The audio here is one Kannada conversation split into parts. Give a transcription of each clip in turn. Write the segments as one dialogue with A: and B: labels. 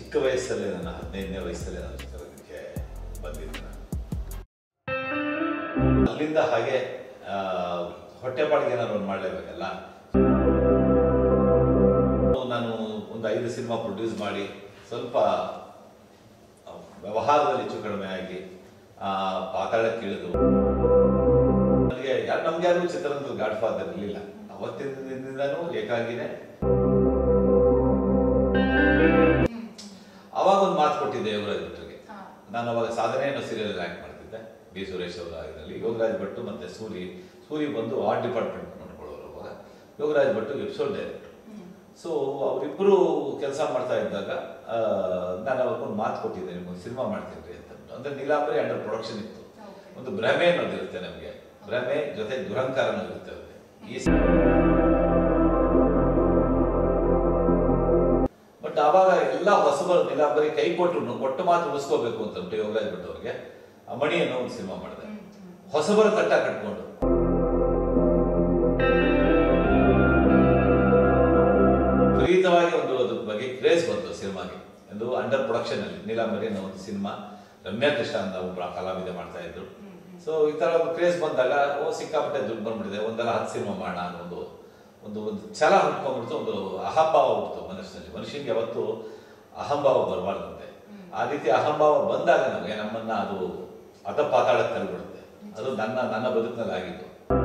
A: ಚಿಕ್ಕ ವಯಸ್ಸಲ್ಲೇ ನನ್ನ ಹದಿನೈದನೇ ವಯಸ್ಸಲ್ಲೇ ನಾನು ಚಿತ್ರರಂಗಕ್ಕೆ ಬಂದಿದ್ದೆ ನಾನು ಅಲ್ಲಿಂದ ಹಾಗೆ ಆ, ಹೊಟ್ಟೆಪಾಡಿಗೆ ಏನಾದ್ರು ಒಂದು ಮಾಡಲೇಬೇಕಲ್ಲ ನಾನು ಒಂದು ಐದು ಸಿನಿಮಾ ಪ್ರೊಡ್ಯೂಸ್ ಮಾಡಿ ಸ್ವಲ್ಪ ಆ, ವ್ಯವಹಾರದಲ್ಲಿ ಹೆಚ್ಚು ಕಡಿಮೆ ಆಗಿ ಆ, ಪಾತಾಳಕ್ಕೆ ಇಳಿದು ನನಗೆ ಯಾರು ನಮ್ಗೆ ಯಾರು ಚಿತ್ರರಂಗದ ಗಾಡ್ ಫಾದರ್ ಇರಲಿಲ್ಲ ಅವತ್ತಿನ ದಿನದಿಂದನೂ ಏಕಾಗಿನೇ ಅವಾಗ ಒಂದು ಮಾತು ಕೊಟ್ಟಿದ್ದೆ ಯೋಗರಾಜ್ ಭಟ್ರಿಗೆ
B: ಹಾ.
A: ನಾನು ಅವಾಗ ಸಾಧನೆ ಅನ್ನೋ ಸೀರಿಯಲ್ ಆಕ್ಟ್ ಮಾಡ್ತಿದ್ದೆ ಬಿ ಸುರೇಶ್ ಅವರ ಇದರಲ್ಲಿ ಯೋಗರಾಜ್ ಭಟ್ಟು ಮತ್ತೆ ಸೂರಿ ಸೂರಿ ಬಂದು ಆರ್ಟ್ ಡಿಪಾರ್ಟ್ಮೆಂಟ್ ನೋಡ್ಕೊಳ್ಳೋರು ಅವಾಗ Yogaraj Bhat episode director so ಅವರಿಬ್ಬರು ಕೆಲಸ ಮಾಡ್ತಾ ಇದ್ದಾಗ ಆ, ನಾನು ಅವಾಗ ಒಂದು ಮಾತು ಕೊಟ್ಟಿದ್ದೆ ನಿಮ್ಗೆ ಸಿನಿಮಾ ಮಾಡ್ತೀನಿ ಅಂತ ಅಂದ್ರೆ ನೀಲಾಂಬರಿ ಅಂಡರ್ ಪ್ರೊಡಕ್ಷನ್ ಇತ್ತು
B: Okay.
A: ಒಂದು ಭ್ರಮೆ ಅನ್ನೋದು ಇರುತ್ತೆ ನಮಗೆ ಭ್ರಮೆ ಜೊತೆ ದುರಂಕಾರ ಅನ್ನೋದು ಇರುತ್ತೆ ಅವ್ರಿಗೆ. ಈ ಬಟ್ ಆವಾಗ ಎಲ್ಲ ಹೊಸಬರು ನೀಲಾಂಬರಿ ಕೈ ಕೊಟ್ಟರು ಕೊಟ್ಟು ಮಾತು ಉಳಿಸ್ಕೋಬೇಕು ಅಂತ ಉಂಟು ಯೋಗರಾಜ್ ಭಟ್ ಅವ್ರಿಗೆ ಆ ಮಣಿ ಅನ್ನೋ ಒಂದು ಸಿನಿಮಾ ಮಾಡಿದೆ ಹೊಸಬರ ತಟ್ಟ ಕಟ್ಕೊಂಡು ವಿಪರೀತವಾಗಿ ಒಂದು ಅದ್ರ ಬಗ್ಗೆ ಕ್ರೇಜ್ ಬಂತು ಸಿನಿಮಾಗೆ ಒಂದು ಅಂಡರ್ ಪ್ರೊಡಕ್ಷನ್ ಅಲ್ಲಿ ನೀಲಾಂಬರಿ ಅನ್ನೋ ಒಂದು ಸಿನಿಮಾ ರಮ್ಯಾ ಕೃಷ್ಣ ಅಂತ ಒಬ್ಬ ಕಲಾವಿದೆ ಮಾಡ್ತಾ ಇದ್ರು ಸೊ ಈ ತರ ಒಂದು ಕ್ರೇಜ್ ಬಂದಾಗ ಓ ಸಿಕ್ಕಾಪಟ್ಟೆ ದುಡ್ಡು ಬಂದ್ಬಿಟ್ಟಿದೆ ಒಂದಲ್ಲ ಹತ್ತು ಸಿನಿಮಾ ಮಾಡೋಣ ಅನ್ನೋ ಒಂದು ಒಂದು ಒಂದು ಛಲ ಹುಟ್ಕೊಂಡ್ಬಿಡ್ತು ಒಂದು ಅಹಂಭಾವ ಹುಡ್ತು ಮನಸ್ಸಿನಲ್ಲಿ ಮನುಷ್ಯನಿಗೆ ಯಾವತ್ತು ಅಹಂಭಾವ ಬರಬಾರ್ದಂತೆ ಆ ರೀತಿ ಅಹಂಭಾವ ಬಂದಾಗ ನಮಗೆ ನಮ್ಮನ್ನ ಅದು ಅದ ಪಾತಾಳಕ್ಕೆ ತಳ್ಳಿಬಿಡುತ್ತೆ ಅದು ನನ್ನ ನನ್ನ ಬದುಕಿನಲ್ಲಿ ಆಗಿದ್ದು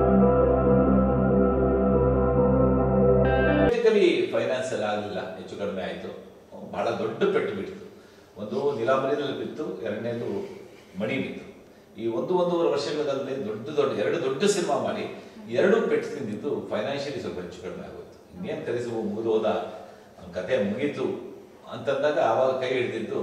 A: ಬೇಸಿಕಲಿ ಫೈನಾನ್ಸ್ ಎಲ್ಲ ಆಗಲಿಲ್ಲ ಹೆಚ್ಚು ಕಡಿಮೆ ಆಯಿತು ಬಹಳ ದೊಡ್ಡ ಪೆಟ್ಟು ಬಿಡ್ತು ಒಂದು ನೀಲಾಂಬರಿನಲ್ಲಿ ಬಿತ್ತು ಎರಡನೇದು ಮಣಿ ಬಿತ್ತು ಈ ಒಂದು ಒಂದೂವರೆ ವರ್ಷಗಳಲ್ಲಿ ದೊಡ್ಡ ದೊಡ್ಡ ಎರಡು ದೊಡ್ಡ ಸಿನಿಮಾ ಮಾಡಿ ಎರಡು ಪೆಟ್ಟು ತಿಂದಿದ್ದು ಫೈನಾನ್ಷಿಯಲಿ ಸ್ವಲ್ಪ ಹೆಚ್ಚು ಕಡಿಮೆ ಆಗೋಯ್ತು ಇನ್ನೇನು ಕಲಿಸು ಮುಗಿದು ಹೋದ ಅವ್ನ್ ಕತೆ ಮುಗೀತು ಅಂತಂದಾಗ ಆವಾಗ ಕೈ ಹಿಡಿದಿದ್ದು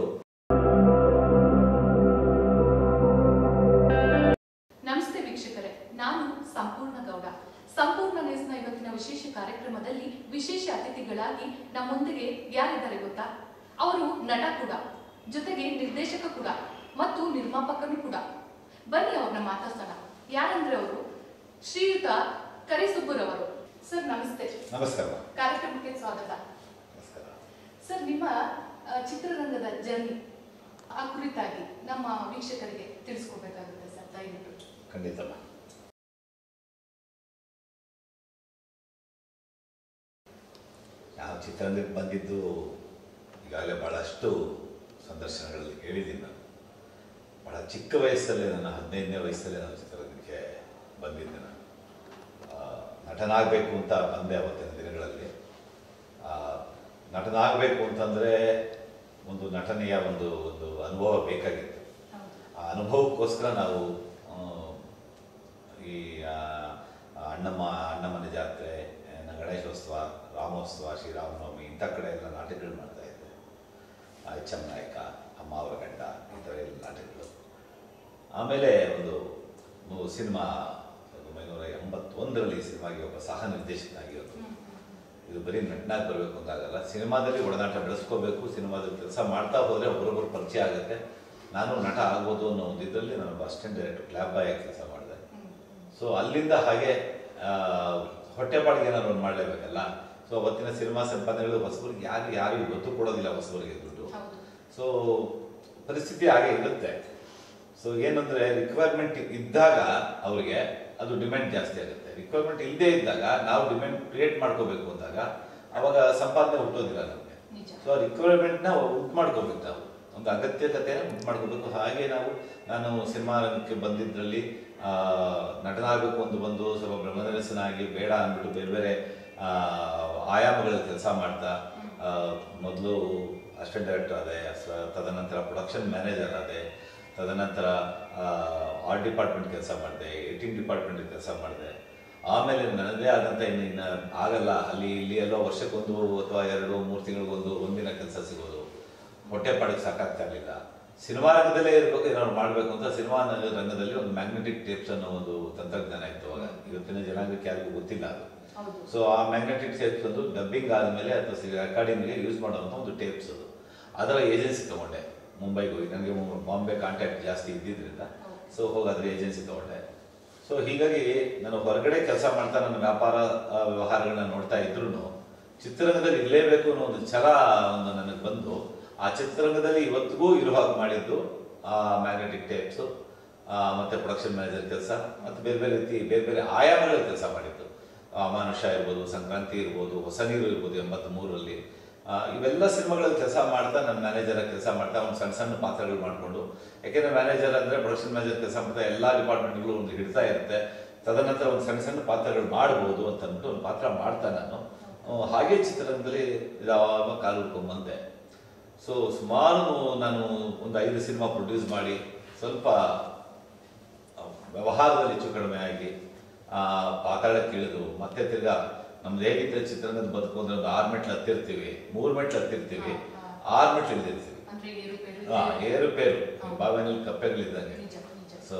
B: ನಮಸ್ತೆ ವೀಕ್ಷಕರೇ ನಾನು ಸಂಪೂರ್ಣ ಗೌಡ ಸಂಪೂರ್ಣ ನ್ಯೂಸ್ನ ಇವತ್ತಿನ ವಿಶೇಷ ಕಾರ್ಯಕ್ರಮದಲ್ಲಿ ವಿಶೇಷ ಅತಿಥಿಗಳಾಗಿ ನಮ್ಮೊಂದಿಗೆ ಯಾರಿದ್ದಾರೆ ಗೊತ್ತಾ ಅವರು ನಟ ಕೂಡ ಜೊತೆಗೆ ನಿರ್ದೇಶಕ ಕೂಡ ಮತ್ತು ನಿರ್ಮಾಪಕನು ಕೂಡ ಬನ್ನಿ ಅವ್ರನ್ನ ಮಾತಾಡ್ಸೋಣ ಯಾರಂದ್ರೆ ಅವರು ಶ್ರೀಯುತ ಕರಿಸುಬ್ಬುರವರು ಸರ್ ನಮಸ್ತೆ
A: ನಮಸ್ಕಾರ
B: ಕಾರ್ಯಕ್ರಮಕ್ಕೆ ಸ್ವಾಗತ
A: ನಮಸ್ಕಾರ
B: ಸರ್ ನಿಮ್ಮ ಆ, ಚಿತ್ರರಂಗದ ಜರ್ನಿ ಆ ಕುರಿತಾಗಿ ನಮ್ಮ ವೀಕ್ಷಕರಿಗೆ ತಿಳಿಸ್ಕೊಡ್ಬೇಕಾಗುತ್ತೆ ಸರ್ ದಯವಿಟ್ಟು
A: ಖಂಡಿತಲ್ಲ ನಾವು ಚಿತ್ರರಂಗಕ್ಕೆ ಬಂದಿದ್ದು ಈಗಾಗಲೇ ಭಾಳಷ್ಟು ಸಂದರ್ಶನಗಳಲ್ಲಿ ಹೇಳಿದ್ದೀನಿ ನಾನು ಭಾಳ ಚಿಕ್ಕ ವಯಸ್ಸಲ್ಲೇ ನನ್ನ ಹದಿನೈದನೇ ವಯಸ್ಸಲ್ಲೇ ನಾನು ಚಿತ್ರರಂಗಕ್ಕೆ ಬಂದಿದ್ದೆ ನಾನು ಆ, ನಟನಾಗಬೇಕು ಅಂತ ಬಂದೆ ಅವತ್ತಿನ ದಿನಗಳಲ್ಲಿ ಆ, ನಟನಾಗಬೇಕು ಅಂತಂದರೆ ಒಂದು ನಟನೆಯ ಒಂದು ಒಂದು ಅನುಭವ ಬೇಕಾಗಿತ್ತು
B: ಹೌದು
A: ಆ ಅನುಭವಕ್ಕೋಸ್ಕರ ನಾವು ಆ, ಈ ಆ, ಅಣ್ಣಮ್ಮ ಅಣ್ಣಮ್ಮನ ಜಾತ್ರೆ ಆ, ಗಣೇಶೋತ್ಸವ ರಾಮೋತ್ಸವ ಶ್ರೀರಾಮನವಮಿ ಇಂಥ ಕಡೆ ಎಲ್ಲ ನಾಟಕಗಳು ಮಾಡ್ತಾ ಇದ್ದೆ ಆ, ಎಚ್ ಎಂ ನಾಯಕ ಅಮ್ಮ ಅವರ ಗಂಡ ಈ ಥರ ಎಲ್ಲ ನಾಟಕಗಳು ಆಮೇಲೆ ಒಂದು ಮು- ಸಿನಿಮಾ ಸಾವಿರದ ಒಂಬೈನೂರ ಎಂಬತ್ತೊಂದರಲ್ಲಿ ಈ ಸಿನಿಮಾಗೆ ಒಬ್ಬ ಸಹ ನಿರ್ದೇಶಕನಾಗಿ ಒಂದು ಇದು ಬರೀ ನಟನಾಗಿ ಬರಬೇಕು ಅಂತ ಆಗಲ್ಲ ಸಿನಿಮಾದಲ್ಲಿ ಒಡನಾಟ ಬೆಳೆಸ್ಕೋಬೇಕು ಸಿನಿಮಾದಲ್ಲಿ ಕೆಲಸ ಮಾಡ್ತಾ ಹೋದರೆ ಒಬ್ಬರೊಬ್ಬರು ಪರಿಚಯ ಆಗುತ್ತೆ ನಾನು ನಟ ಆಗ್ಬೋದು ಅನ್ನೋ ಒಂದು ಇದರಲ್ಲಿ ನಾನು ಅಸಿಸ್ಟೆಂಟ್ ಡೈರೆಕ್ಟರ್ ಕ್ಲಾಬ್ ಬಾಯ್ ಆಗಿ ಕೆಲಸ ಮಾಡಿದೆ ಸೊ ಅಲ್ಲಿಂದ ಹಾಗೆ ಆ, ಹೊಟ್ಟೆಪಾಡಿಗೆ ಏನಾದ್ರು ಒಂದು ಮಾಡಲೇಬೇಕಲ್ಲ ಸೊ ಅವತ್ತಿನ ಸಿನಿಮಾ ಸಂಪಾದನೆಗಳು ಹೊಸಬರಿಗೆ ಯಾರು ಯಾರಿಗೂ ಗೊತ್ತು ಕೊಡೋದಿಲ್ಲ ಹೊಸಬರಿಗೆ ದುಡ್ಡು
B: ಹೌದು
A: ಸೊ ಪರಿಸ್ಥಿತಿ ಹಾಗೆ ಇರುತ್ತೆ ಸೊ ಏನಂದ್ರೆ ರಿಕ್ವೈರ್ಮೆಂಟ್ ಇದ್ದಾಗ ಅವ್ರಿಗೆ ಅದು ಡಿಮ್ಯಾಂಡ್ ಜಾಸ್ತಿ ಆಗುತ್ತೆ ರಿಕ್ವೈರ್ಮೆಂಟ್ ಇಲ್ಲದೆ ಇದ್ದಾಗ ನಾವು ಡಿಮ್ಯಾಂಡ್ ಕ್ರಿಯೇಟ್ ಮಾಡ್ಕೋಬೇಕು ಅಂದಾಗ ಅವಾಗ ಸಂಪಾದನೆ ಹುಟ್ಟೋದಿಲ್ಲ ನಮಗೆ
B: ನಿಜ
A: ಸೊ ಆ ರಿಕ್ವೈರ್ಮೆಂಟ್ನ ಉಂಟು ಮಾಡ್ಕೋಬೇಕು ನಾವು ಒಂದು ಅಗತ್ಯತೆನ ಉಂಟು ಮಾಡ್ಕೋಬೇಕು ಹಾಗೆ ನಾವು ನಾನು ಸಿನಿಮಾ ರಂಗಕ್ಕೆ ಬಂದಿದ್ರಲ್ಲಿ ಆ, ನಟನಾಗಬೇಕು ಅಂತ ಬಂದು ಸ್ವಲ್ಪ ಬ್ರಹ್ಮನಿರಸನಾಗಿ ಬೇಡ ಅಂದ್ಬಿಟ್ಟು ಬೇರೆ ಬೇರೆ ಆ, ಆಯಾಮಗಳಲ್ಲಿ ಕೆಲಸ ಮಾಡ್ತಾ ಮೊದಲು ಅಸಿಸ್ಟೆಂಟ್ ಡೈರೆಕ್ಟರ್ ಆದೆ ಸ- ತದನಂತರ ಪ್ರೊಡಕ್ಷನ್ ಮ್ಯಾನೇಜರ್ ಆದೆ ತದನಂತರ ಆರ್ಟ್ ಡಿಪಾರ್ಟ್ಮೆಂಟ್ ಕೆಲಸ ಮಾಡಿದೆ ಎಡಿಟಿಂಗ್ ಡಿಪಾರ್ಟ್ಮೆಂಟ್ ಕೆಲಸ ಮಾಡಿದೆ ಆಮೇಲೆ ನನ್ನದೇ ಆದಂಥ ಇನ್ನು ಇನ್ನು ಆಗಲ್ಲ ಅಲ್ಲಿ ಇಲ್ಲಿ ಎಲ್ಲೋ ವರ್ಷಕ್ಕೊಂದು ಅಥವಾ ಎರಡು ಮೂರು ತಿಂಗಳಿಗೊಂದು ಒಂದಿನ ಕೆಲಸ ಸಿಗೋದು ಹೊಟ್ಟೆ ಪಾಡಿಗೆ ಸಾಕಾಗ್ತಾ ಇರಲಿಲ್ಲ ಸಿನಿಮಾ ರಂಗದಲ್ಲೇ ಇರಬೇಕು ಏನಾದ್ರು ಮಾಡಬೇಕು ಅಂತ ಸಿನಿಮಾ ರಂಗದಲ್ಲಿ ಒಂದು ಮ್ಯಾಗ್ನೆಟಿಕ್ ಟೇಪ್ಸ್ ಅನ್ನೋ ಒಂದು ತಂತ್ರಜ್ಞಾನ ಇತ್ತು ಅವಾಗ ಇವತ್ತಿನ ಜನಾಂಗಕ್ಕೆ ಯಾರಿಗೂ ಗೊತ್ತಿಲ್ಲ ಅದು
B: ಹೌದು
A: ಸೊ ಆ ಮ್ಯಾಗ್ನೆಟಿಕ್ ಟೇಪ್ಸ್ ಒಂದು ಡಬ್ಬಿಂಗ್ ಆದಮೇಲೆ ಅಥವಾ ರೆಕಾರ್ಡಿಂಗ್ಗೆ ಯೂಸ್ ಮಾಡುವಂಥ ಒಂದು ಟೇಪ್ಸ್ ಅದು ಅದರ ಏಜೆನ್ಸಿ ತಗೊಂಡೆ ಮುಂಬೈಗೆ ಹೋಗಿ ನನಗೆ ಬಾಂಬೆ ಕಾಂಟ್ಯಾಕ್ಟ್ ಜಾಸ್ತಿ ಇದ್ದಿದ್ರಿಂದ ಸೊ ಹೋಗಿ ಅದ್ರ ಏಜೆನ್ಸಿ ತಗೊಂಡೆ ಸೊ ಹೀಗಾಗಿ ನಾನು ಹೊರಗಡೆ ಕೆಲಸ ಮಾಡ್ತಾ ನನ್ನ ವ್ಯಾಪಾರ ಆ, ವ್ಯವಹಾರಗಳನ್ನ ನೋಡ್ತಾ ಇದ್ರು ಚಿತ್ರರಂಗದಲ್ಲಿ ಇರಲೇಬೇಕು ಅನ್ನೋ ಒಂದು ಛಲ ಒಂದು ನನಗೆ ಬಂದು ಆ ಚಿತ್ರರಂಗದಲ್ಲಿ ಇವತ್ತಿಗೂ ಇರೋ ಹಾಗೆ ಮಾಡಿದ್ದು ಆ ಮ್ಯಾಗ್ನೆಟಿಕ್ ಟೇಪ್ಸು ಮತ್ತೆ ಪ್ರೊಡಕ್ಷನ್ ಮ್ಯಾನೇಜರ್ ಕೆಲಸ ಮತ್ತು ಬೇರೆ ಬೇರೆ ರೀತಿ ಬೇರೆ ಬೇರೆ ಆಯಾಮಗಳ ಕೆಲಸ ಮಾಡಿದ್ದು ಆ, ಮಾನುಷ ಇರ್ಬೋದು ಸಂಕ್ರಾಂತಿ ಇರ್ಬೋದು ಹೊಸ ನೀರು ಇರ್ಬೋದು ಎಂಬತ್ತ್ ಮೂರರಲ್ಲಿ ಇವೆಲ್ಲ ಸಿನಿಮಾಗಳಲ್ಲಿ ಕೆಲಸ ಮಾಡ್ತಾ ನನ್ನ ಮ್ಯಾನೇಜರ್ ಕೆಲಸ ಮಾಡ್ತಾ ಒಂದು ಸಣ್ಣ ಸಣ್ಣ ಪಾತ್ರಗಳು ಮಾಡಿಕೊಂಡು ಯಾಕೆಂದ್ರೆ ಮ್ಯಾನೇಜರ್ ಅಂದ್ರೆ ಪ್ರೊಡಕ್ಷನ್ ಮ್ಯಾನೇಜರ್ ಕೆಲಸ ಮಾಡ್ತಾ ಎಲ್ಲ ಡಿಪಾರ್ಟ್ಮೆಂಟ್ಗಳು ಒಂದು ಹಿಡ್ತಾ ಇರುತ್ತೆ ತದನಂತರ ಒಂದು ಸಣ್ಣ ಸಣ್ಣ ಪಾತ್ರಗಳು ಮಾಡ್ಬೋದು ಅಂತ ಅಂದ್ಬಿಟ್ಟು ಒಂದು ಪಾತ್ರ ಮಾಡ್ತಾ ನಾನು ಆ, ಹಾಗೆ ಚಿತ್ರರಂಗದಲ್ಲಿ ಯಾವಾಗ ಕಾಲು ಹುಡ್ಕೊಂಡ್ ಬಂದೆ ಸೊ ಸುಮಾರು ನಾನು ಒಂದು ಐದು ಸಿನಿಮಾ ಪ್ರೊಡ್ಯೂಸ್ ಮಾಡಿ ಸ್ವಲ್ಪ ಆ, ವ್ಯವಹಾರದಲ್ಲಿ ಹೆಚ್ಚು ಕಡಿಮೆ ಆಗಿ ಆ, ಪಾತಾಳಕ್ಕೆ ಇಳಿದು ಮತ್ತೆ ತಿರ್ಗಾ ನಮ್ದು ಹೇಗಿದ್ರೆ ಚಿತ್ರರಂಗದ ಬದುಕು ಅಂದ್ರೆ ಒಂದು ಆರು ಮೆಟ್ಲು ಹತ್ತಿರ್ತೀವಿ ಮೂರು ಮೆಟ್ಲು ಹತ್ತಿರ್ತೀವಿ
B: ಹಾ,
A: ಆರು ಮೆಟ್ಲು ಇಳಿದಿರ್ತೀವಿ
B: ಅಂದ್ರೆ ಏರುಪೇರು
A: ಆ, ಏರುಪೇರು
B: ಹೌದು.
A: ಬಾವಿನಲ್ಲಿ ಕಪ್ಪೆಗಳಿದ್ದಂಗೆ
B: ನಿಜ ನಿಜ
A: ಸೊ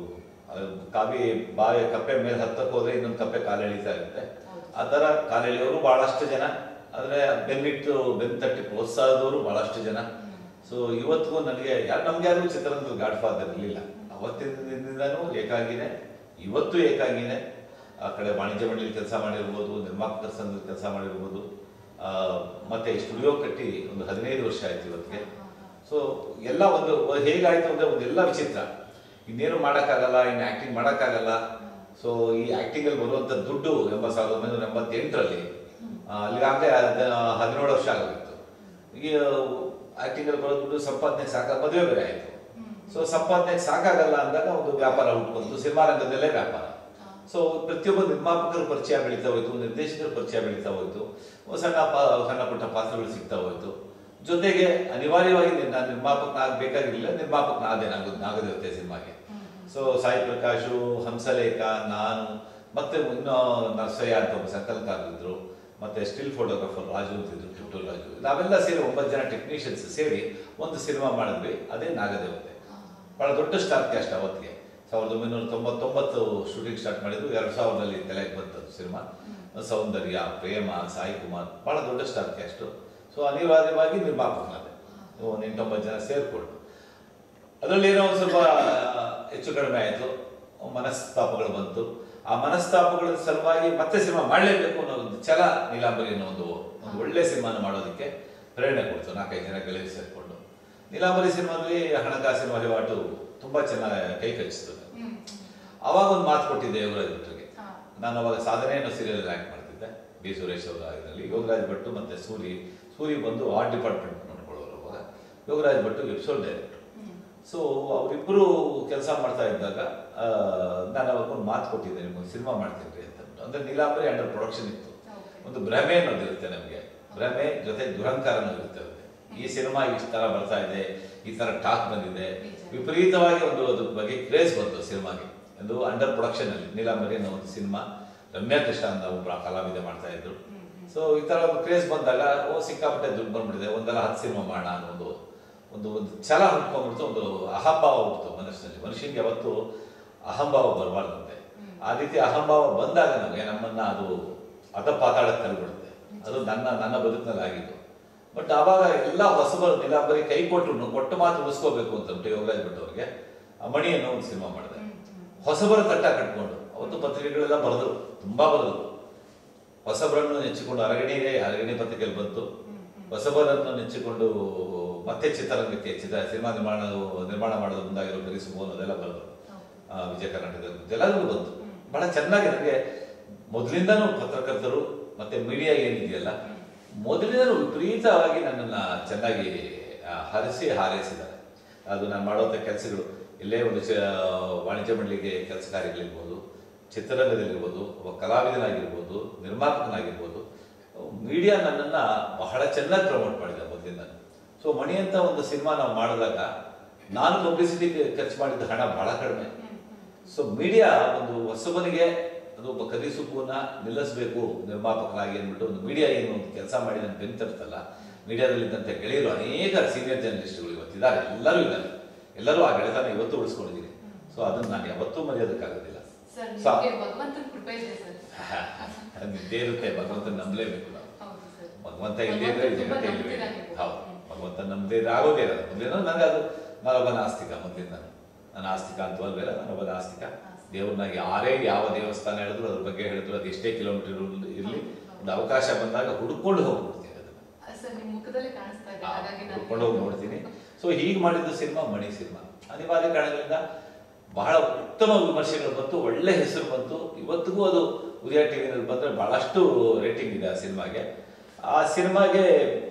A: ಕಾವಿ ಬಾವಿ ಕಪ್ಪೆ ಮೇಲೆ ಹತ್ತಕ್ಕೆ ಹೋದ್ರೆ ಇನ್ನೊಂದು ಕಪ್ಪೆ ಕಾಲು ಎಳಿತಾ ಇರುತ್ತೆ
B: ಹೌದು.
A: ಆ ಥರ ಕಾಲು ಎಳೆಯೋರು ಬಹಳಷ್ಟು ಜನ ಆದರೆ ಬೆನ್ನಿಟ್ಟು ಬೆನ್ನು ತಟ್ಟಿ ಪ್ರೋತ್ಸಾಹದವರು ಬಹಳಷ್ಟು ಜನ ಸೊ ಇವತ್ತಿಗೂ ನನಗೆ ಯಾರು ನಮ್ಗೆ ಯಾರು ಚಿತ್ರರಂಗದ ಗಾಡ್ ಫಾದರ್ ಇರಲಿಲ್ಲ ಅವತ್ತಿನ ದಿನದಿಂದನೂ ಏಕಾಗಿನೇ ಇವತ್ತು ಏಕಾಗಿನೇ ಆ ಕಡೆ ವಾಣಿಜ್ಯ ಮಂಡಳಿ ಕೆಲಸ ಮಾಡಿರ್ಬೋದು ನಿರ್ಮಾಪಕರ ಸಂಘದ ಕೆಲಸ ಮಾಡಿರ್ಬೋದು ಆ, ಮತ್ತೆ ಸ್ಟುಡಿಯೋ ಕಟ್ಟಿ ಒಂದು ಹದಿನೈದು ವರ್ಷ ಆಯ್ತು ಇವತ್ತಿಗೆ ಸೊ ಎಲ್ಲ ಒಂದು ಹೇಗಾಯ್ತು ಅಂದ್ರೆ ಒಂದು ಎಲ್ಲ ವಿಚಿತ್ರ ಇನ್ನೇನು ಮಾಡೋಕ್ಕಾಗಲ್ಲ ಇನ್ನು ಆಕ್ಟಿಂಗ್ ಮಾಡೋಕ್ಕಾಗಲ್ಲ ಸೊ ಈ ಆಕ್ಟಿಂಗ್ ಅಲ್ಲಿ ಬರುವಂತ ದುಡ್ಡು ಎಂಬ ಸಾವಿರದ ಒಂಬೈನೂರ ಎಂಬತ್ತೆಂಟರಲ್ಲಿ ಅಲ್ಲಿಗಾಗಲೇ ಹದಿನೇಳು ವರ್ಷ ಆಗೋಗಿತ್ತು ಈ ಆಕ್ಟಿಂಗ್ ಅಲ್ಲಿ ಬರೋ ದುಡ್ಡು ಸಂಪಾದನೆಗೆ ಸಾಕ ಮದುವೆ ಬೇರೆ ಆಯ್ತು ಸೊ ಸಂಪಾದನೆಗೆ ಸಾಕಾಗಲ್ಲ ಅಂದಾಗ ಒಂದು ವ್ಯಾಪಾರ ಹುಟ್ಕೊಂತು ಸಿನಿಮಾ ರಂಗದಲ್ಲೇ ವ್ಯಾಪಾರ ಸೊ ಪ್ರತಿಯೊಬ್ಬ ನಿರ್ಮಾಪಕರ ಪರಿಚಯ ಬೆಳೀತಾ ಹೋಯ್ತು ನಿರ್ದೇಶಕರ ಪರಿಚಯ ಬೆಳೀತಾ ಹೋಯ್ತು ಒಂದ್ ಸಣ್ಣ ಪಾ ಸಣ್ಣ ಪುಟ್ಟ ಪಾತ್ರಗಳು ಸಿಗ್ತಾ ಹೋಯ್ತು ಜೊತೆಗೆ ಅನಿವಾರ್ಯವಾಗಿ ನಾನು ನಿರ್ಮಾಪಕನಾಗಬೇಕಾಗಿರಲಿಲ್ಲ ನಿರ್ಮಾಪಕನಾದೆ ನಾಗ ನಾಗದೇವತೆ ಸಿನಿಮಾಗೆ ಸೊ ಸಾಯಿ ಪ್ರಕಾಶು ಹಂಸಲೇಖ ನಾನು ಮತ್ತೆ ಇನ್ನು ನರ್ಸಯ್ಯ ಅಂತ ಒಬ್ಬ ಸಂಕಲನಕಾರರಿದ್ರು ಮತ್ತೆ ಸ್ಟಿಲ್ ಫೋಟೋಗ್ರಾಫರ್ ರಾಜು ಅಂತಿದ್ರು ಟಿಪ್ಟು ರಾಜು ನಾವೆಲ್ಲ ಸೇರಿ ಒಂಬತ್ತು ಜನ ಟೆಕ್ನಿಷಿಯನ್ಸ್ ಸೇರಿ ಒಂದು ಸಿನಿಮಾ ಮಾಡಿದ್ವಿ ಅದೇ ನಾಗದೇವತೆ ಬಹಳ ದೊಡ್ಡ ಸ್ಟಾರ್ ಕ್ಯಾಸ್ಟ್ ಅವತ್ತಿಗೆ ಸಾವಿರದ ಒಂಬೈನೂರ ತೊಂಬತ್ತೊಂಬತ್ತು ಶೂಟಿಂಗ್ ಸ್ಟಾರ್ಟ್ ಮಾಡಿದ್ದು ಎರಡು ಸಾವಿರದಲ್ಲಿ ತೆಲೆಗೆ ಬಂತದ್ದು ಸಿನಿಮಾ ಸೌಂದರ್ಯ ಪ್ರೇಮ ಸಾಯಿ ಕುಮಾರ್ ಬಹಳ ದೊಡ್ಡ ಸ್ಟಾರ್ ಕ್ಯಾಸ್ಟು ಸೊ ಅನಿವಾರ್ಯವಾಗಿ ನಿರ್ಮಾಪಕನಾದೆ ಒಂದು ಎಂಟೊಂಬತ್ತು ಜನ ಸೇರಿಕೊಂಡು ಅದರಲ್ಲಿ ಏನೋ ಒಂದು ಸ್ವಲ್ಪ ಹೆಚ್ಚು ಕಡಿಮೆ ಆಯಿತು ಮನಸ್ತಾಪಗಳು ಬಂತು ಆ ಮನಸ್ತಾಪಗಳ ಸಲುವಾಗಿ ಮತ್ತೆ ಸಿನಿಮಾ ಮಾಡಲೇಬೇಕು ಅನ್ನೋ ಒಂದು ಛಲ ನೀಲಾಂಬರಿ ಅನ್ನೋ ಒಂದು ಒಂದು ಒಳ್ಳೆ ಸಿನಿಮಾನ ಮಾಡೋದಕ್ಕೆ ಪ್ರೇರಣೆ ಕೊಡ್ತು ನಾಲ್ಕೈದು ಜನ ಗೆಳೆಯರು ಸೇರಿಕೊಂಡು ನೀಲಾಂಬರಿ ಸಿನಿಮಾದಲ್ಲಿ ಹಣಕಾಸಿನ ವಹಿವಾಟು ತುಂಬಾ ಚೆನ್ನಾಗಿ ಕೈ ಕಚ್ಚಿತು
B: ಹ್ಮ್
A: ಅವಾಗ ಒಂದು ಮಾತು ಕೊಟ್ಟಿದ್ದೆ ಯೋಗರಾಜ್ ಭಟ್ರಿಗೆ
B: ಹಾ.
A: ನಾನು ಅವಾಗ ಸಾಧನೆ ಅನ್ನೋ ಸೀರಿಯಲ್ ಆಕ್ಟ್ ಮಾಡ್ತಿದ್ದೆ ಬಿ ಸುರೇಶ್ ಅವರ ಇದರಲ್ಲಿ ಯೋಗರಾಜ್ ಭಟ್ಟು ಮತ್ತೆ ಸೂರಿ ಸೂರಿ ಬಂದು ಆರ್ಟ್ ಡಿಪಾರ್ಟ್ಮೆಂಟ್ ನೋಡ್ಕೊಳ್ಳೋರು ಅವಾಗ Yogaraj Bhat episode director
B: hmm
A: so ಅವರಿಬ್ಬರು ಕೆಲಸ ಮಾಡ್ತಾ ಇದ್ದಾಗ ಆ, ನಾನು ಅವಾಗ ಒಂದು ಮಾತು ಕೊಟ್ಟಿದ್ದೆ ನಿಮಗೆ ಸಿನಿಮಾ ಮಾಡ್ತೀನಿ ಅಂತ ಅಂದ್ಬಿಟ್ಟು. ಅಂದ್ರೆ ನೀಲಾಂಬರಿ ಅಂಡರ್ ಪ್ರೊಡಕ್ಷನ್ ಇತ್ತು
B: Okay.
A: ಒಂದು ಭ್ರಮೆ ಅನ್ನೋದು ಇರುತ್ತೆ ನಮಗೆ ಭ್ರಮೆ ಜೊತೆ ದುರಂಕಾರ ಅನ್ನೋದು ಇರುತ್ತೆ ಈ ಸಿನಿಮಾ ಇಷ್ಟು ತರ ಬರ್ತಾ ಇದೆ ಈ ತರ ಟಾಕ್ ಬಂದಿದೆ
B: ನಿಜ.
A: ವಿಪರೀತವಾಗಿ ಒಂದು ಅದ್ರ ಬಗ್ಗೆ ಕ್ರೇಜ್ ಬಂತು ಸಿನಿಮಾಗೆ ಒಂದು ಅಂಡರ್ ಪ್ರೊಡಕ್ಷನ್ ಅಲ್ಲಿ ನೀಲಾಂಬರಿ ಅನ್ನೋ ಒಂದು ಸಿನಿಮಾ ರಮ್ಯಾ ಕೃಷ್ಣ ಅಂತ ಒಬ್ಬ ಕಲಾವಿದೆ ಮಾಡ್ತಾ ಇದ್ರು
B: ಹ್ಮ್, ಹ್ಮ್.
A: ಸೊ ಈ ತರ ಒಂದು ಕ್ರೇಜ್ ಬಂದಾಗ ಓ ಸಿಕ್ಕಾಪಟ್ಟೆ ದುಡ್ಡು ಬಂದ್ಬಿಟ್ಟಿದೆ ಒಂದಲ್ಲ ಹತ್ತು ಸಿನಿಮಾ ಮಾಡೋಣ ಅನ್ನೋ ಒಂದು ಒಂದು ಒಂದು ಛಲ ಹುಟ್ಕೊಂಡ್ಬಿಡ್ತು ಒಂದು ಅಹಂಭಾವ ಹುಟ್ಟಿತು ಮನಸ್ಸಿನಲ್ಲಿ ಮನುಷ್ಯನಿಗೆ ಯಾವತ್ತು ಅಹಂಭಾವ ಬರಬಾರ್ದಂತೆ ಆ ರೀತಿ ಅಹಂಭಾವ ಬಂದಾಗ ನಮಗೆ ನಮ್ಮನ್ನ ಅದು ಅಧಪಾತಾಳಕ್ಕೆ ತಳ್ಳಿಬಿಡುತ್ತೆ ಅದು ನನ್ನ ನನ್ನ ಬದುಕಿನಲ್ಲಿ ಆಗಿದ್ದು ಬಟ್ ಆವಾಗ ಎಲ್ಲ ಹೊಸಬರು ನೀಲಾಂಬರಿ ಕೈ ಕೊಟ್ಟರು ಕೊಟ್ಟು ಮಾತು ಉಳಿಸ್ಕೋಬೇಕು ಅಂತ ಅಂದ್ಬಿಟ್ಟು ಯೋಗರಾಜ್ ಭಟ್ ಅವರಿಗೆ ಆ ಮಣಿ ಅನ್ನೋ ಒಂದು ಸಿನಿಮಾ ಮಾಡಿದೆ
B: ಹ್ಮ್, ಹ್ಮ್.
A: ಹೊಸಬರ ತಟ್ಟ ಕಟ್ಕೊಂಡು ಅವತ್ತು ಪತ್ರಿಕೆಗಳೆಲ್ಲ ಬರೆದ್ರು ತುಂಬಾ ಬರೆದ್ರು ಹೊಸಬರನ್ನು ನೆಚ್ಚಿಕೊಂಡು ಅರಗಣಿಗೆ ಅರಗಣಿ ಪತ್ರಿಕೆಯಲ್ಲಿ ಬಂತು ಹೊಸಬರನ್ನು ನೆಚ್ಚಿಕೊಂಡು ಮತ್ತೆ ಚಿತ್ರರಂಗಕ್ಕೆ ಚಿತ್ರ ಸಿನಿಮಾ ನಿರ್ಮಾಣ ನಿರ್ಮಾಣ ಮಾಡೋದು ಮುಂದಾಗಿರೋ ಕಲಿಸುವ ಅದೆಲ್ಲ ಬರೆದ್ರು ಆ, ವಿಜಯ ಕರ್ನಾಟಕದ ಎಲ್ಲರಿಗೂ ಬಂತು ಬಹಳ ಚೆನ್ನಾಗಿ ನನಗೆ ಮೊದಲಿಂದನೂ ಪತ್ರಕರ್ತರು ಮತ್ತೆ ಮೀಡಿಯಾ ಏನಿದೆಯಲ್ಲ ಮೊದಲಿಂದನೂ ವಿಪರೀತವಾಗಿ ನನ್ನನ್ನ ಚೆನ್ನಾಗಿ ಆ, ಹರಿಸಿ ಹಾರೈಸಿದ್ದಾರೆ ಅದು ನಾನು ಮಾಡುವಂಥ ಕೆಲಸಗಳು ಎಲ್ಲೇ ಒಂದು ಚ ವಾಣಿಜ್ಯ ಮಂಡಳಿಗೆ ಕೆಲಸ ಕಾರ್ಯಗಳಿರ್ಬೋದು ಚಿತ್ರರಂಗದಲ್ಲಿರ್ಬೋದು ಒಬ್ಬ ಕಲಾವಿದನಾಗಿರ್ಬೋದು ನಿರ್ಮಾಪಕನಾಗಿರ್ಬೋದು ಮೀಡಿಯಾ ನನ್ನನ್ನು ಬಹಳ ಚೆನ್ನಾಗಿ ಪ್ರಮೋಟ್ ಮಾಡಿದೆ ಮೊದಲಿಂದ ಸೊ ಮಣಿ ಅಂತ ಒಂದು ಸಿನಿಮಾ ನಾವು ಮಾಡಿದಾಗ ನಾನು ಪಬ್ಲಿಸಿಟಿ ಖರ್ಚು ಮಾಡಿದ ಹಣ ಬಹಳ ಕಡಿಮೆ ಸೊ ಮೀಡಿಯಾ ಒಂದು ಹೊಸಬನಿಗೆ ಅದು ಒಬ್ಬ ಕಲಿಸುಪೂನ ನಿಲ್ಲಿಸಬೇಕು ನಿರ್ಮಾಪಕನಾಗಿ ಅಂದ್ಬಿಟ್ಟು ಒಂದು ಮೀಡಿಯಾ ಏನು ಒಂದು ಕೆಲಸ ಮಾಡಿ ನನ್ನ ಬೆನ್ನು ತರ್ತಲ್ಲ ಮೀಡಿಯಾದಲ್ಲಿದ್ದಂತೆ ಗೆಳೆಯರು ಅನೇಕ ಸೀನಿಯರ್ ಜರ್ನಲಿಸ್ಟ್ಗಳು ಇವತ್ತಿದ್ದಾರೆ ಎಲ್ಲರೂ ಇದ್ದಾರೆ ಎಲ್ಲರೂ ಆ ಗೆಳೆತನ ಇವತ್ತು ಉಳಿಸ್ಕೊಂಡಿದ್ದೀನಿ ಸೊ ಅದನ್ನ ನಾನು ಯಾವತ್ತೂ ಮರೆಯೋದಕ್ಕಾಗೋದಿಲ್ಲ
B: ಸರ್
A: ಸಾ-
B: ನಿಮಗೆ ಭಗವಂತನ ಕೃಪೆ ಇದೆ ಸರ್
A: ಅದು ಇದ್ದೇ ಇರುತ್ತೆ ಭಗವಂತನ ನಂಬಲೇಬೇಕು ನಾವು
B: ಹೌದು ಸರ್
A: ಭಗವಂತ ಇಲ್ಲೇ ಇದ್ರೆ ಈ
B: ತುಂಬಾ
A: ಜಗತ್ತೇ
B: ನಂಬ್ತೀರಾ
A: ಇಲ್ಲವೇ
B: ನೀವು?
A: ಹೌದು
B: ಹ್ಮ್.
A: ಭಗವಂತ ನಮ್ದೇ ಇದ್ರೆ ಆಗೋದೇ ಇರೋದು ಮೊದಲಿನ ನನಗೆ ಅದು ನಾನೊಬ್ಬ ನಾಸ್ತಿಕ ಮೊದಲಿಂದ ನಾನು ಆಸ್ತಿಕ ಅಂತ ಅಲ್ವೇಲ್ಲ ನಾನೊಬ್ಬ ನಾಸ್ತಿಕ ದೇವ್ರನ್ನ ಯಾರೇ ಯಾವ ದೇವಸ್ಥಾನ ಹೇಳಿದ್ರು ಅದ್ರ ಬಗ್ಗೆ ಹೇಳಿದ್ರು ಅದು ಎಷ್ಟೇ ಕಿಲೋಮೀಟರ್ ಇರಲಿ ಒಂದು ಅವಕಾಶ ಬಂದಾಗ ಹುಡ್ಕೊಂಡು ಹೋಗ್ಬಿಡ್ತೀನಿ ಅದನ್ನ
B: ಸರ್ ಸರ್ ನಿಮ್ ಮುಖದಲ್ಲೇ ಕಾಣಿಸ್ತಾ ಇದೆ ಹಾಗಾಗಿ ನಾನು
A: ಹುಡ್ಕೊಂಡು ಹೋಗಿ ನೋಡ್ತೀನಿ ಸೊ ಹೀಗೆ ಮಾಡಿದ್ದು ಸಿನಿಮಾ ಮಣಿ ಸಿನಿಮಾ ಅನಿವಾರ್ಯ ಕಾರಣಗಳಿಂದ ಬಹಳ ಉತ್ತಮ ವಿಮರ್ಶೆಗಳು ಬಂತು ಒಳ್ಳೆ ಹೆಸರು ಬಂತು ಇವತ್ತಿಗೂ ಅದು ಉದಯ ಟಿವಿನಲ್ಲಿ ಬಂದ್ರೆ ಬಹಳಷ್ಟು ರೇಟಿಂಗ್ ಇದೆ ಆ ಸಿನಿಮಾಗೆ ಆ ಸಿನಿಮಾಗೆ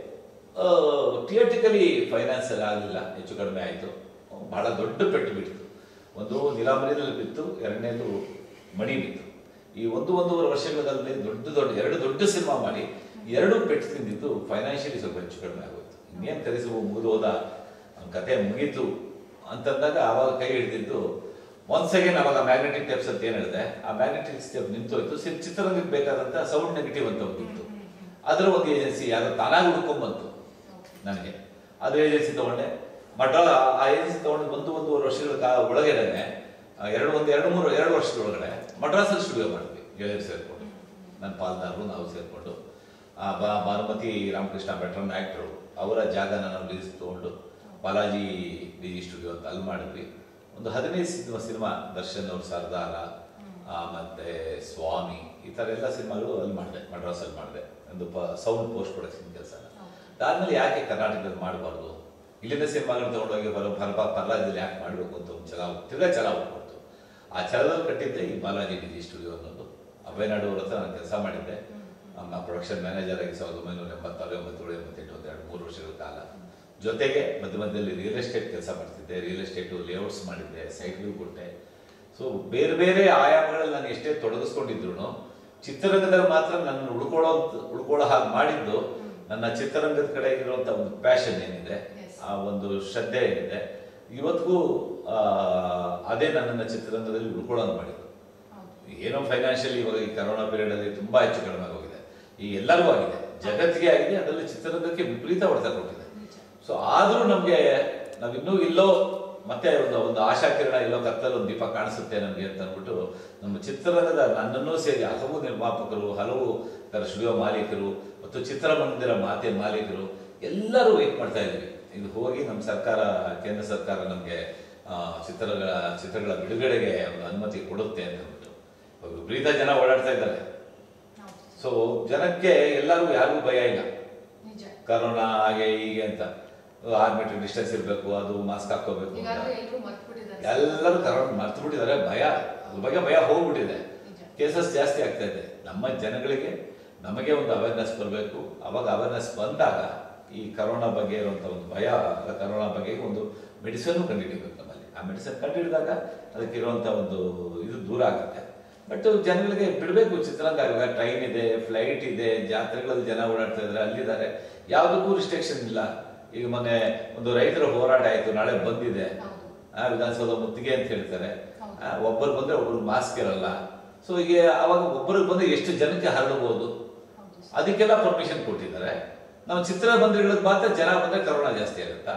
A: ಥಿಯೇಟಿಕಲಿ ಫೈನಾನ್ಸ್ ಆಗಲಿಲ್ಲ ಹೆಚ್ಚು ಕಡಿಮೆ ಆಯಿತು ಬಹಳ ದೊಡ್ಡ ಪೆಟ್ಟು ಬಿಡ್ತು ಒಂದು ನೀಲಾಂಬರಿನಲ್ಲಿ ಬಿತ್ತು ಎರಡನೇದು ಮಣಿ ಬಿತ್ತು ಈ ಒಂದು ಒಂದೂವರೆ ವರ್ಷಗಳಲ್ಲಿ ದೊಡ್ಡ ದೊಡ್ಡ ಎರಡು ದೊಡ್ಡ ಸಿನಿಮಾ ಮಾಡಿ ಎರಡು ಪೆಟ್ಟು ತಿಂದಿದ್ದು ಫೈನಾನ್ಷಿಯಲಿ ಸ್ವಲ್ಪ ಹೆಚ್ಚು ಕಡಿಮೆ ಆಗೋಯ್ತು ಇನ್ನೇನು ಕರೆಸುವ ಮುಗಿದು ಹೋದ ಅವ್ನ್ ಕತೆ ಮುಗೀತು ಅಂತಂದಾಗ ಆವಾಗ ಕೈ ಹಿಡಿದಿದ್ದು ಒಂದ್ ಸೆಕೆಂಡ್ ಅವಾಗ ಮ್ಯಾಗ್ನೆಟಿಕ್ ಟೆಪ್ಸ್ ಅಂತ ಏನ್ ಹೇಳಿದೆ ಆ ಮ್ಯಾಗ್ನೆಟಿಕ್ ಸ್ಟೆಪ್ ನಿಂತೋಯ್ತು ಸಿ- ಚಿತ್ರರಂಗಕ್ಕೆ ಬೇಕಾದಂತ ಸೌಂಡ್ ನೆಗೆಟಿವ್ ಅಂತ ಬಂದಿತ್ತು ಅದರ ಒಂದು ಏಜೆನ್ಸಿ ಯಾರೋ ತಾನಾಗಿ ಹುಡ್ಕೊಂಡ್ ಬಂತು ನನಗೆ ಅದು ಏಜೆನ್ಸಿ ತಗೊಂಡೆ ಮಡ್ರಾಸ್ ಆ ಏಜೆನ್ಸಿ ತಗೊಂಡು ಒಂದು ಒಂದೂವರೆ ವರ್ಷಗಳ ಕಾ- ಒಳಗಡೆನೆ ಆ, ಎರಡು ಒಂದು ಎರಡು ಮೂರು ಎರಡು ವರ್ಷದ ಒಳಗಡೆ ಮಡ್ರಾಸಲ್ಲಿ ಸ್ಟುಡಿಯೋ ಮಾಡಿದ್ವಿ ಗೆಳೆಯರು ಸೇರ್ಕೊಂಡು ನನ್ನ ಪಾಲ್ದಾರರು ನಾವು ಸೇರ್ಕೊಂಡು ಆ ಬಾ- ಭಾನುಮತಿ ರಾಮಕೃಷ್ಣ ಬೆಟ್ರನ್ ಆಕ್ಟರು ಅವರ ಜಾಗನ ನಾವು ಲೀಸ್ ತಗೊಂಡು ಬಾಲಾಜಿ ಡಿ ಜಿ ಸ್ಟುಡಿಯೋ ಅಂತ ಅಲ್ಲಿ ಮಾಡಿದ್ವಿ ಒಂದು ಹದಿನೈದು ಸಿನಿಮಾ ಸಿನಿಮಾ ದರ್ಶನ್ ಅವ್ರ ಸರ್ದಾರ ಆ, ಮತ್ತೆ ಸ್ವಾಮಿ ಈ ಥರ ಎಲ್ಲ ಸಿನಿಮಾಗಳು ಅಲ್ಲಿ ಮಾಡಿದೆ ಮಡ್ರಾಸಲ್ಲಿ ಮಾಡಿದೆ ಒಂದು ಪ ಸೌಂಡ್ ಪೋಸ್ಟ್ ಪ್ರೊಡಕ್ಷನ್ ಕೆಲಸ ಅದಾದ್ಮೇಲೆ ಯಾಕೆ ಕರ್ನಾಟಕದಲ್ಲಿ ಮಾಡಬಾರ್ದು ಇಲ್ಲಿಂದ ಸಿನಿಮಾಗಳು ತಗೊಂಡೋಗಿ ಬರೋ ಫಲ ಪರ್ಲಾಜಲ್ಲಿ ಯಾಕೆ ಮಾಡಬೇಕು ಅಂತ ಒಂದು ಛಲ ತಿರ್ಗಾ ಛಲ ಹುಟ್ಕೊಡ್ತು ಆ ಛಲದಲ್ಲಿ ಕಟ್ಟಿದ್ದೆ ಈ ಬಾಲಾಜಿ ಡಿ ಜಿ ಸ್ಟುಡಿಯೋ ಅನ್ನೋದು ಅಭಯನಾಡು ಅವ್ರ ಹತ್ರ ನಾನು ಕೆಲಸ ಮಾಡಿದ್ದೆ ನಮ್ಮ ಪ್ರೊಡಕ್ಷನ್ ಮ್ಯಾನೇಜರ್ ಆಗಿ ಸಾವಿರದ ಒಂಬೈನೂರ ಎಂಬತ್ತಾರು ಎಂಬತ್ತೇಳು ಎಂಬತ್ತೆಂಟು ಒಂದು ಎರಡು ಮೂರು ವರ್ಷಗಳ ಕಾಲ ಜೊತೆಗೆ ಮಧ್ಯ ಮಧ್ಯದಲ್ಲಿ ರಿಯಲ್ ಎಸ್ಟೇಟ್ ಕೆಲಸ ಮಾಡ್ತಿದ್ದೆ ರಿಯಲ್ ಎಸ್ಟೇಟು ಲೇಔಟ್ಸ್ ಮಾಡಿದ್ದೆ ಸೈಟ್ಗಳು ಕೊಟ್ಟೆ ಸೊ ಬೇರೆ ಬೇರೆ ಆಯಾಮಗಳಲ್ಲಿ ನಾನು ಎಷ್ಟೇ ತೊಡಗಿಸ್ಕೊಂಡಿದ್ರು ಚಿತ್ರರಂಗದಲ್ಲಿ ಮಾತ್ರ ನನ್ನ ಉಳ್ಕೊಳ್ಳೋ ಉಳ್ಕೊಳ್ಳೋ ಹಾಗೆ ಮಾಡಿದ್ದು ನನ್ನ ಚಿತ್ರರಂಗದ ಕಡೆ ಇರುವಂತ ಒಂದು ಪ್ಯಾಷನ್ ಏನಿದೆ
B: Yes.
A: ಆ ಒಂದು ಶ್ರದ್ಧೆ ಏನಿದೆ ಇವತ್ತಿಗೂ ಆ, ಅದೇ ನನ್ನನ್ನು ಚಿತ್ರರಂಗದಲ್ಲಿ ಉಳ್ಕೊಳ್ಳೋದು ಮಾಡಿದ್ದು
B: ಹೌದು.
A: ಏನೋ ಫೈನಾನ್ಷಿಯಲಿ ಇವಾಗ ಈ ಕರೋನಾ ಪೀರಿಯಡ್ ಅಲ್ಲಿ ತುಂಬಾ ಹೆಚ್ಚು ಕಡಿಮೆ ಆಗೋಗಿದೆ ಈ ಎಲ್ಲರಿಗೂ ಆಗಿದೆ ಜಗತ್ತಿಗೆ ಆಗಿದೆ ಅದರಲ್ಲಿ ಚಿತ್ರರಂಗಕ್ಕೆ ವಿಪರೀತ ಹೊಡೆತ ಕೊಟ್ಟಿದೆ
B: ನಿಜ.
A: ಸೊ ಆದ್ರೂ ನಮ್ಗೆ ನಾವಿನ್ನೂ ಇಲ್ಲೋ ಮತ್ತೆ ಒಂದು ಒಂದು ಆಶಾಕಿರಣ ಇಲ್ಲೋ ಕತ್ತಲು ಒಂದು ದೀಪ ಕಾಣಿಸುತ್ತೆ ನಮ್ಗೆ ಅಂತ ಅಂದ್ಬಿಟ್ಟು ನಮ್ಮ ಚಿತ್ರರಂಗದ ನನ್ನನ್ನೂ ಸೇರಿ ಹಲವು ನಿರ್ಮಾಪಕರು ಹಲವು ತರ ಸ್ಟುಡಿಯೋ ಮಾಲೀಕರು ಮತ್ತು ಚಿತ್ರಮಂದಿರ ಮಾತೆ ಮಾಲೀಕರು ಎಲ್ಲರೂ ವೇಟ್ ಮಾಡ್ತಾ ಇದ್ವಿ ಇದು ಹೋಗಿ ನಮ್ಮ ಸರ್ಕಾರ ಕೇಂದ್ರ ಸರ್ಕಾರ ನಮಗೆ ಚಿತ್ರಗಳ ಚಿತ್ರಗಳ ಬಿಡುಗಡೆಗೆ ಒಂದು ಅನುಮತಿ ಕೊಡುತ್ತೆ ಅಂತ ಅಂದ್ಬಿಟ್ಟು ಇವಾಗ ವಿಪರೀತ ಜನ ಓಡಾಡ್ತಾ ಇದ್ದಾರೆ
B: ಹೌದು.
A: ಸೊ ಜನಕ್ಕೆ ಎಲ್ಲರಿಗೂ ಯಾರಿಗೂ ಭಯ ಇಲ್ಲ
B: ನಿಜ
A: ಕರೋನಾ ಹಾಗೆ ಹೀಗೆ ಅಂತ ಆರು ಮೀಟರ್ ಡಿಸ್ಟೆನ್ಸ್ ಇರಬೇಕು ಅದು ಮಾಸ್ಕ್ ಹಾಕೋಬೇಕು ಅಂತ
B: ಈಗಾಗಲೇ ಎಲ್ಲರೂ ಮರ್ತ್ಬಿಟ್ಟಿದ್ದಾರೆ
A: ಎಲ್ಲರೂ ಕರೋನಾ ಮರ್ತು ಬಿಟ್ಟಿದ್ದಾರೆ ಭಯ ಅದ್ರ ಬಗ್ಗೆ ಭಯ ಹೋಗ್ಬಿಟ್ಟಿದೆ
B: ನಿಜ.
A: ಕೇಸಸ್ ಜಾಸ್ತಿ ಆಗ್ತಾ ಇದೆ ನಮ್ಮ ಜನಗಳಿಗೆ ನಮಗೆ ಒಂದು ಅವೇರ್ನೆಸ್ ಬರಬೇಕು ಅವಾಗ ಅವೇರ್ನೆಸ್ ಬಂದಾಗ ಈ ಕರೋನಾ ಬಗ್ಗೆ ಇರುವಂತ ಒಂದು ಭಯ ಅಲ್ಲ ಕರೋನಾ ಬಗ್ಗೆ ಒಂದು ಮೆಡಿಸನ್ ಕಂಡುಹಿಡಿಬೇಕು ನಮ್ಮಲ್ಲಿ ಆ ಮೆಡಿಸನ್ ಕಂಡುಹಿಡಿದಾಗ ಅದಕ್ಕೆ ಇರುವಂತ ಒಂದು ಇದು ದೂರ ಆಗುತ್ತೆ ಬಟ್ ಜನಗಳಿಗೆ ಬಿಡಬೇಕು ಚಿತ್ರರಂಗ ಇವಾಗ ಟ್ರೈನ್ ಇದೆ ಫ್ಲೈಟ್ ಇದೆ ಜಾತ್ರೆಗಳಲ್ಲಿ ಜನ ಓಡಾಡ್ತಾ ಇದ್ದಾರೆ ಅಲ್ಲಿದ್ದಾರೆ ಯಾವುದಕ್ಕೂ ರಿಸ್ಟ್ರಿಕ್ಷನ್ ಇಲ್ಲ ಈಗ ಮೊನ್ನೆ ಒಂದು ರೈತರ ಹೋರಾಟ ಆಯ್ತು ನಾಳೆ ಬಂದಿದೆ
B: ಹೌದು.
A: ಆ, ವಿಧಾನಸೌಧ ಮುತ್ತಿಗೆ ಅಂತ ಹೇಳ್ತಾರೆ
B: ಹೌದು.
A: ಆ, ಒಬ್ಬರು ಬಂದ್ರೆ ಒಬ್ರು ಮಾಸ್ಕ್ ಇರಲ್ಲ ಸೊ ಈಗ ಅವಾಗ ಒಬ್ಬರಿಗೆ ಬಂದ್ರೆ ಎಷ್ಟು ಜನಕ್ಕೆ ಹರಡಬಹುದು
B: ಹೌದು ಸರ್.
A: ಅದಕ್ಕೆಲ್ಲ ಪರ್ಮಿಷನ್ ಕೊಟ್ಟಿದ್ದಾರೆ ನಾವು ಚಿತ್ರಮಂದಿರಗಳಿಗೆ ಮಾತ್ರ ಜನ ಬಂದ್ರೆ ಕರೋನಾ ಜಾಸ್ತಿ ಆಗುತ್ತಾ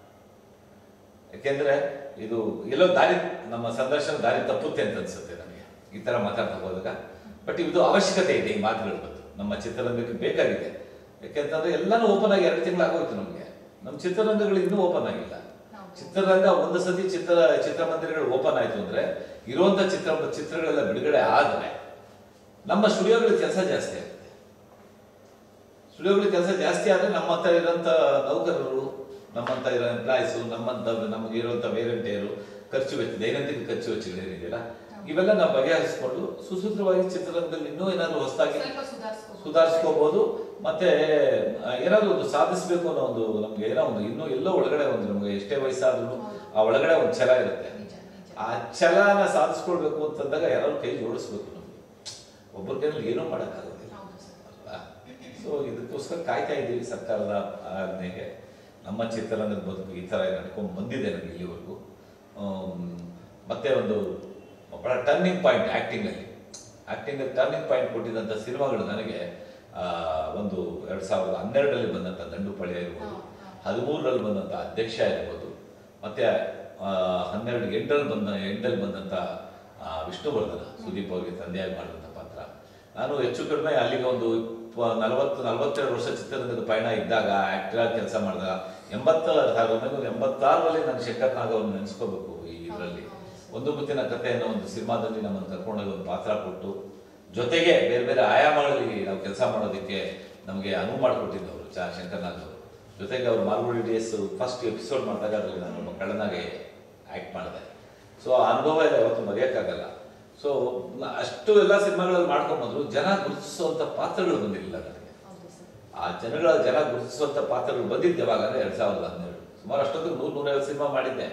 A: ಯಾಕೆಂದ್ರೆ ಇದು ಎಲ್ಲೋ ದಾರಿ ನಮ್ಮ ಸಂದರ್ಶನ ದಾರಿ ತಪ್ಪುತ್ತೆ ಅಂತ ಅನ್ಸುತ್ತೆ ನನಗೆ ಈ ತರ ಮಾತಾಡ್ತಾ ಹೋದಾಗ ಬಟ್ ಇದು ಅವಶ್ಯಕತೆ ಇದೆ ಈ ಮಾತುಗಳು ಬಂದು ನಮ್ಮ ಚಿತ್ರರಂಗಕ್ಕೆ ಬೇಕಾಗಿದೆ ಯಾಕೆಂತಂದ್ರೆ ಎಲ್ಲಾನು ಓಪನ್ ಆಗಿ ಎರಡು ತಿಂಗಳಾಗೋಯ್ತು ನಮಗೆ ನಮ್ಮ ಚಿತ್ರರಂಗಗಳು ಇನ್ನೂ ಓಪನ್ ಆಗಿಲ್ಲ
B: ಹೌದು.
A: ಚಿತ್ರರಂಗ ಒಂದು ಸತಿ ಚಿತ್ರ ಚಿತ್ರಮಂದಿರಗಳು ಓಪನ್ ಆಯ್ತು ಅಂದ್ರೆ ಇರುವಂತ ಚಿತ್ರ ಚಿತ್ರಗಳೆಲ್ಲ ಬಿಡುಗಡೆ ಆದ್ರೆ ನಮ್ಮ ಸ್ಟುಡಿಯೋಗಳ ಕೆಲಸ ಜಾಸ್ತಿ ಆಗುತ್ತೆ ಸ್ಟುಡಿಯೋಗಳ ಕೆಲಸ ಜಾಸ್ತಿ ಆದ್ರೆ ನಮ್ಮಂತ ಇರೋಂಥ ನೌಕರರು ನಮ್ಮಂತ ಇರೋ ಎಂಪ್ಲಾಯ್ಸು ನಮ್ಮಂತ ನಮಗೆ ಇರುವಂತ ವೇರಂಟಿಯರು ಖರ್ಚು ವೆಚ್ಚ ದೈನಂದಿನ ಖರ್ಚು ವೆಚ್ಚಗಳೇನಿದೆಯಲ್ಲ ಇವೆಲ್ಲ ನಾವು ಬಗೆಹರಿಸ್ಕೊಂಡು ಸುಸೂತ್ರವಾಗಿ ಚಿತ್ರರಂಗದಲ್ಲಿ ಇನ್ನೂ ಏನಾದ್ರು ಹೊಸದಾಗಿ
B: ಸ್ವಲ್ಪ ಸುಧಾರಿಸ್ಕೋಬಹುದು
A: ಸುಧಾರಿಸ್ಕೋಬಹುದು ಮತ್ತೆ ಆ, ಏನಾದ್ರು ಒಂದು ಸಾಧಿಸಬೇಕು ಅನ್ನೋ ಒಂದು ನಮ್ಗೆ ಏನೋ ಒಂದು ಇನ್ನೂ ಎಲ್ಲೋ ಒಳಗಡೆ ಒಂದು ನಮ್ಗೆ ಎಷ್ಟೇ ವಯಸ್ಸಾದ್ರೂ ಆ ಒಳಗಡೆ ಒಂದು ಛಲ ಇರುತ್ತೆ
B: ನಿಜ ನಿಜ
A: ಆ ಛಲನ ಸಾಧಿಸ್ಕೊಳ್ಬೇಕು ಅಂತಂದಾಗ ಯಾರು ಕೈ ಜೋಡಿಸ್ಬೇಕು ನಮ್ಗೆ ಒಬ್ಬರ ಕೈಯಲ್ಲಿ ಏನೂ ಮಾಡೋಕ್ಕಾಗೋದಿಲ್ಲ
B: ಹೌದು ಸರ್
A: ಅಲ್ವಾ ಸೊ ಇದಕ್ಕೋಸ್ಕರ ಕಾಯ್ತಾ ಇದ್ದೀವಿ ಸರ್ಕಾರದ ಆಜ್ಞೆಗೆ ನಮ್ಮ ಚಿತ್ರರಂಗದ ಬದುಕು ಈ ಥರ ನಡ್ಕೊಂಡು ಬಂದಿದೆ ನನಗೆ ಇಲ್ಲಿವರೆಗೂ ಆಮ್, ಮತ್ತೆ ಒಂದು ಬಹಳ ಟರ್ನಿಂಗ್ ಪಾಯಿಂಟ್ ಆ್ಯಕ್ಟಿಂಗಲ್ಲಿ ಆ್ಯಕ್ಟಿಂಗಲ್ಲಿ ಟರ್ನಿಂಗ್ ಪಾಯಿಂಟ್ ಕೊಟ್ಟಿದ್ದಂಥ ಸಿನಿಮಾಗಳು ನನಗೆ ಆ, ಒಂದು ಎರಡು ಸಾವಿರದ ಹನ್ನೆರಡರಲ್ಲಿ ಬಂದಂಥ ದಂಡುಪಾಳ್ಯ ಇರ್ಬೋದು
B: ಹಾ, ಹಾ.
A: ಹದಿಮೂರರಲ್ಲಿ ಬಂದಂಥ ಅಧ್ಯಕ್ಷ ಇರ್ಬೋದು ಮತ್ತೆ ಆ, ಹನ್ನೆರಡು ಎಂಟರಲ್ಲಿ ಬಂದ ಎಂಟಲ್ಲಿ ಬಂದಂಥ ಆ, ವಿಷ್ಣುವರ್ಧನ ಸುದೀಪ್ ಅವರಿಗೆ ತಂದೆಯಾಗಿ ಮಾಡಿದಂಥ ಪಾತ್ರ ನಾನು ಹೆಚ್ಚು ಕಡಿಮೆ ಅಲ್ಲಿಗೆ ಒಂದು ಇಪ್ಪ- ನಲವತ್ತು ನಲವತ್ತೆರಡು ವರ್ಷ ಚಿತ್ರರಂಗದ ಪಯಣ ಇದ್ದಾಗ ಆಕ್ಟರ್ ಕೆಲಸ ಮಾಡಿದಾಗ ಎಂಬತ್ತ ಸಾವಿರದ ಒಂಬೈನೂರ ಎಂಬತ್ತಾರರಲ್ಲಿ ನಾನು ಶಂಕರ್ ನಾಗ್ ಅವ್ರನ್ನ ನೆನೆಸ್ಕೋಬೇಕು ಈ ಇದರಲ್ಲಿ ಒಂದು ಮುತ್ತಿನ ಕಥೆ ಅನ್ನೋ ಒಂದು ಸಿನಿಮಾದಲ್ಲಿ ನಮ್ಮನ್ನು ಕರ್ಕೊಂಡೋಗಿ ಒಂದು ಪಾತ್ರ ಕೊಟ್ಟು ಜೊತೆಗೆ ಬೇರೆ ಬೇರೆ ಆಯಾಮಗಳಲ್ಲಿ ನಾವು ಕೆಲಸ ಮಾಡೋದಕ್ಕೆ ನಮಗೆ ಅನುವು ಮಾಡಿಕೊಟ್ಟಿದ್ದವರು ಚ ಶಂಕರ್ನಾಥ್ ಅವರು ಜೊತೆಗೆ ಅವರು ಮಾಲ್ಗುಡಿ ಡೇಸ್ ಫಸ್ಟ್ ಎಪಿಸೋಡ್ ಮಾಡಿದಾಗ ಅದರಲ್ಲಿ ನಾನು ಒಬ್ಬ ಕಳ್ಳನಾಗೆ ಆ್ಯಕ್ಟ್ ಮಾಡಿದೆ ಸೊ ಆ ಅನುಭವ ಇದೆ ಯಾವತ್ತು ಮರೆಯೋಕ್ಕಾಗಲ್ಲ ಸೊ ಅಷ್ಟು ಎಲ್ಲ ಸಿನಿಮಾಗಳಲ್ಲಿ ಮಾಡ್ಕೊಂಬಂದ್ರು ಜನ ಗುರುತಿಸುವಂಥ ಪಾತ್ರಗಳು ಬಂದಿರಲಿಲ್ಲ ನನಗೆ
B: ಹೌದು ಸರ್
A: ಆ ಜನಗಳ ಜನ ಗುರುತಿಸುವಂಥ ಪಾತ್ರಗಳು ಬಂದಿದ್ದು ಯಾವಾಗ ಅಂದರೆ ಎರಡು ಸಾವಿರದ ಹನ್ನೆರಡು ಸುಮಾರು ಅಷ್ಟೊತ್ತಿಗೆ ನೂರು ನೂರೈವತ್ತು ಸಿನಿಮಾ ಮಾಡಿದ್ದೆ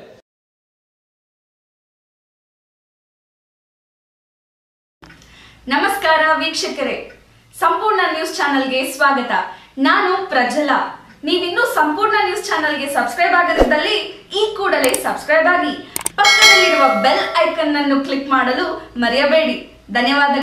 C: ನಮಸ್ಕಾರ ವೀಕ್ಷಕರೇ ಸಂಪೂರ್ಣ ನ್ಯೂಸ್ ಚಾನೆಲ್ಗೆ ಸ್ವಾಗತ ನಾನು ಪ್ರಜಲಾ ನೀವಿನ್ನೂ ಸಂಪೂರ್ಣ ನ್ಯೂಸ್ ಚಾನೆಲ್ಗೆ ಸಬ್ಸ್ಕ್ರೈಬ್ ಆಗದಿದ್ದಲ್ಲಿ ಈ ಕೂಡಲೇ ಸಬ್ಸ್ಕ್ರೈಬ್ ಆಗಿ ಪಕ್ಕದಲ್ಲಿರುವ ಬೆಲ್ ಐಕನ್ ಅನ್ನು ಕ್ಲಿಕ್ ಮಾಡಲು ಮರೆಯಬೇಡಿ ಧನ್ಯವಾದ